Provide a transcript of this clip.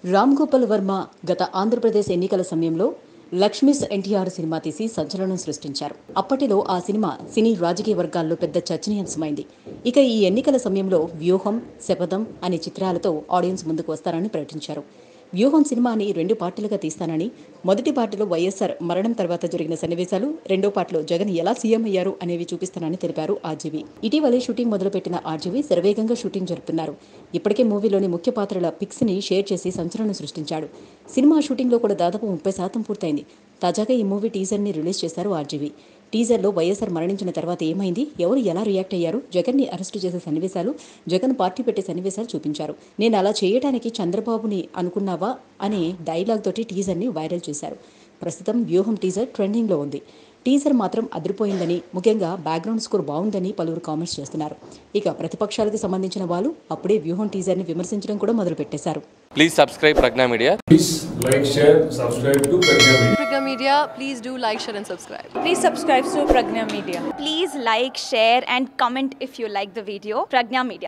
రామ్ గోపాల్ వర్మ గత ఆంధ్రప్రదేశ్ ఎన్నికల సమయంలో లక్ష్మీస్ ఎన్టీఆర్ సినిమా తీసి సంచలనం సృష్టించారు అప్పటిలో ఆ సినిమా సినీ రాజకీయ వర్గాల్లో పెద్ద చర్చనీయాంశమైంది ఇక ఈ ఎన్నికల సమయంలో వ్యూహం శపథం అనే చిత్రాలతో ఆడియన్స్ ముందుకు వస్తారని ప్రకటించారు వ్యూహం సినిమాని రెండు పార్టీలుగా తీస్తానని మొదటి పార్టీలో వైఎస్ఆర్ మరణం తర్వాత జరిగిన సన్నివేశాలు రెండో పార్టీలో జగన్ ఎలా సీఎం అయ్యారు అనేవి చూపిస్తానని తెలిపారు ఆర్జీవీ ఇటీవలే షూటింగ్ మొదలుపెట్టిన ఆర్జీవీ శరవేగంగా షూటింగ్ జరుపుతున్నారు ఇప్పటికే మూవీలోని ముఖ్య పాత్రల పిక్స్ ని షేర్ చేసి సంచలనం సృష్టించాడు సినిమా షూటింగ్లో కూడా దాదాపు ముప్పై శాతం పూర్తయింది తాజాగా ఈ మూవీ టీజర్ ని రిలీజ్ చేశారు ఆర్జీవీ టీజర్లో వైఎస్ఆర్ మరణించిన తర్వాత ఏమైంది ఎవరు ఎలా రియాక్ట్ అయ్యారు జగన్ని అరెస్టు చేసే సన్నివేశాలు జగన్ పార్టీ పెట్టే సన్నివేశాలు చూపించారు నేను అలా చేయడానికి చంద్రబాబుని అనుకున్నావా అనే డైలాగ్ తోటి టీజర్ని వైరల్ చేశారు ప్రస్తుతం వ్యూహం టీజర్ ట్రెండింగ్లో ఉంది టీజర్ మాత్రం అదిరిపోయిందని ముఖ్యంగా బ్యాక్గ్రౌండ్ స్కోర్ బాగుందని పలువురు కామెంట్స్ చేస్తున్నారు ఇక ప్రతిపక్షాలకు సంబంధించిన వాళ్ళు అప్పుడే వ్యూహం టీజర్ని విమర్శించడం కూడా మొదలుపెట్టేశారు Please subscribe Pragna Media. Please like, share, subscribe to Pragya Media. Pragya Media, please do like, share, and subscribe. Please subscribe to Pragna Media. Please like, share, and comment if you like the video. Pragna Media.